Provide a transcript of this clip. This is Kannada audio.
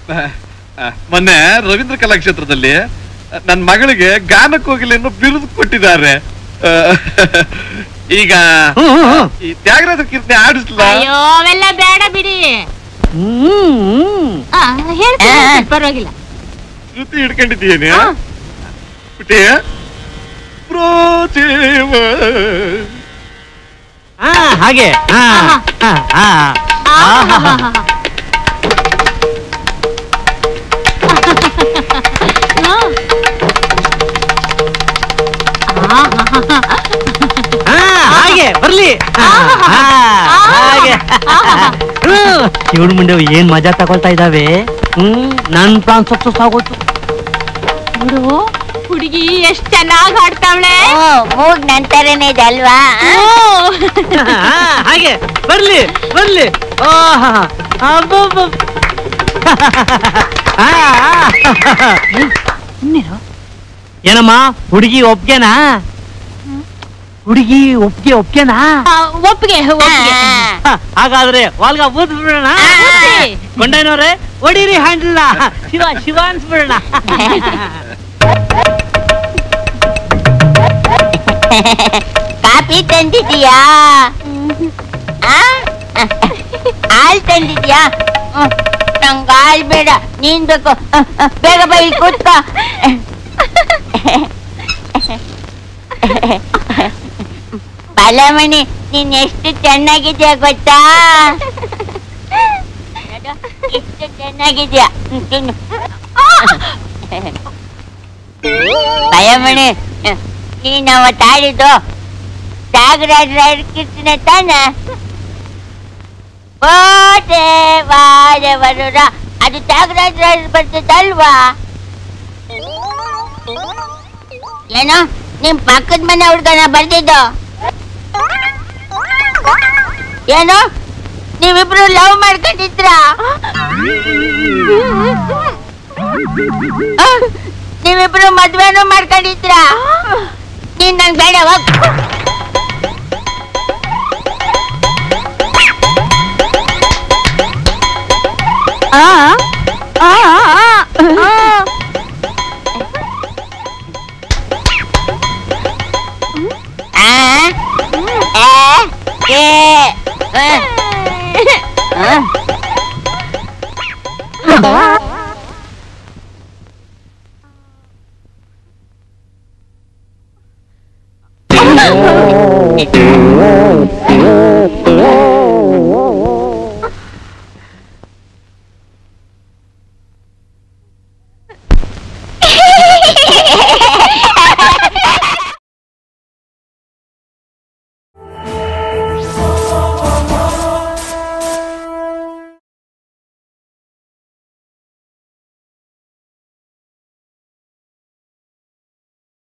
ಮೊನ್ನೆ ರವೀಂದ್ರ ಕಲಾಕ್ಷೇತ್ರದಲ್ಲಿ ನನ್ನ ಮಗಳಿಗೆ ಗಾನ ಕೋಗಿಲೆಯನ್ನು ಬಿರುದು ಕೊಟ್ಟಿದ್ದಾರೆ ಆ, ಈಗ ಹ್ಮ್, ಹ್ಮ್, ಹ್ಮ್. ಈ ತ್ಯಾಗರಾಜ ಕೀರ್ತನೆ ಆಡಿಸ್ಲಾ ಅಯ್ಯೋ ಅವೆಲ್ಲ ಬೇಡ ಬಿಡಿ ಹ್ಮ್ ಆ, ಹೇಳ್ತೀನಿ ಹೇಳ್ತೀನಿ, ಪರವಾಗಿಲ್ಲ ಶ್ರುತಿ ಹಿಡ್ಕೊಂಡಿದ್ದೀನಿ ಹಾ. ಪುಟಿ ಪ್ರೋಜೇವ ಹಾ ಹಾಗೆ ಹಾ ಆಹಾ. ಹಾ ಹಾ ಆಹಾಹಾಹಾ. ಹಾ. ಆಹಾಹಾಹಾ. ಹಾ ಹಾಗೆ ಬರ್ಲಿ ಹಾ, ಹಾ, ಹಾಗೆ ಇವಳು ಮುಂಡೆ ಏನ್ ಮಜಾ ತಗೊಳ್ತಾ ಇದ್ದಾವೆ ಹ್ಮ್ ನನ್ ಪ್ರಾಣ ಸಕ್ಸಸ್ ಆಗೋಯ್ತು ನೋಡು ಹುಡುಗಿ ಎಷ್ಟ್ ಚೆನ್ನಾಗ್ ಹಾಡ್ತಾವಳೆ ಮೂಗ್ ನಂತರನೇ ಇದೆ ಅಲ್ವಾ ಹಾ, ಹಾಗೆ ಬರ್ಲಿ ಬರ್ಲಿ ಆಹಾ, ಅಬ್ಬಬ್ಬ. ಆ, ಆ. ಏನಮ್ಮ ಹುಡುಗಿ ಒಪ್ಗೆನಾ ಹುಡುಗಿ ಒಪ್ಗೆ ಒಪ್ಗೆನಾ ಒಪ್ಪಿಗೆ ಒಪ್ಪಿಗೆ ಹ, ಹಾಗಾದ್ರೆ ವಾಲ್ಗ ಊದ್ ಬಿಡೋಣ ಊದ್ಸಿ. ಕೊಂಡೈನವ್ರೆ ಹೊಡೀರಿ ಹ್ಯಾಂಡಲ್ನ ಶಿವ ಶಿವ ಅನ್ಸ್ಬಿಡೋಣ ಕಾಫಿ ತಂದಿದೀಯಾ ಆ? ಹಾಲ್ ತಂದಿದ್ಯಾ ಹ್ಮ್. ನಂಗ್ ಹಾಲ್ ಬೇಡ ನೀನ್ ಬೇಕು ಅಹ್, ಅಹ್, ಬೇಗ ಬೈ ಕೂತ್ಕೋ ಬಾಲಮಣಿ ನೀನ್ ಎಷ್ಟು ಚೆನ್ನಾಗಿದ್ಯಾ ಗೊತ್ತಾ ನೋಡು, ಎಷ್ಟು ಚೆನ್ನಾಗಿದ್ಯಾ ಹ್ಮ್, ತಿನ್ನು ಭಯಮಣಿ ನೀನ್ ಅವತ್ತು ಆಡಿದ್ದು ತ್ಯಾಗರಾಜ ಕೀರ್ತನೆ ತಾನ ಓಟೆ ವಾರ ವರುಣ ಅದು ತ್ಯಾಗರಾಜ ಬರ್ತದಲ್ವಾ ಏನೋ ನಿಮ್ ಪಕ್ಕದ ಮನೆ ಹುಡ್ಗನ ಬರ್ದಿದ್ದು ಏನು ನೀವಿಬ್ರು ಲವ್ ಮಾಡ್ಕೊಂಡಿದ್ರ ನೀವಿಬ್ರು ಮದ್ವೆನೂ ಮಾಡ್ಕೊಂಡಿದ್ರ ನೀನ್ ನನ್ ಬೇಡ ಹೋಗ್ ಆ ಆ ಆ ಆ? ಏ? ಏ? ಆ? ಆ?